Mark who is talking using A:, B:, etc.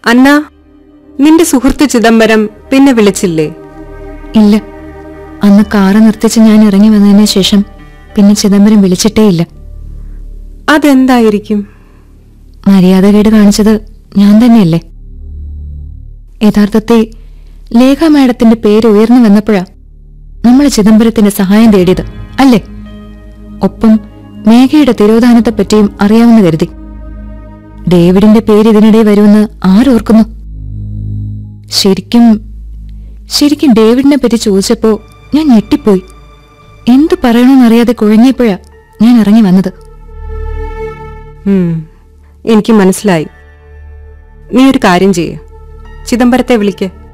A: അന്ന നിന്റെ സുഹൃത്ത് ചിദംബരം പിന്നെ വിളിച്ചില്ലേ
B: ഇല്ല അന്ന് കാറ് നിർത്തിച്ച് ഞാൻ ഇറങ്ങി വന്നതിന് ശേഷം പിന്നെ ചിദംബരം വിളിച്ചിട്ടേയില്ല
A: അതെന്തായിരിക്കും
B: മര്യാദകേട് കാണിച്ചത് ഞാൻ തന്നെയല്ലേ യഥാർത്ഥത്തിൽ ലേഖ മാഡത്തിന്റെ പേര് ഉയർന്നു വന്നപ്പോഴാ നമ്മൾ ചിദംബരത്തിന്റെ സഹായം തേടിയത് അല്ലേ ഒപ്പം മേഘയുടെ തിരോധാനത്തെപ്പറ്റിയും അറിയാമെന്ന് കരുതി ഡേവിഡിന്റെ പേര് ഇതിനിടെ വരുമെന്ന് ആരോർക്കുന്നു ശരിക്കും ശരിക്കും ഡേവിഡിനെ പറ്റി ചോദിച്ചപ്പോ ഞാൻ ഞെട്ടിപ്പോയി എന്തു പറയണമെന്നറിയാതെ കുഴങ്ങിയപ്പോഴാ ഞാൻ ഇറങ്ങി വന്നത്
A: ഉം, എനിക്ക് മനസ്സിലായി നീ ഒരു കാര്യം ചെയ്യ് ചിദംബരത്തെ വിളിക്ക്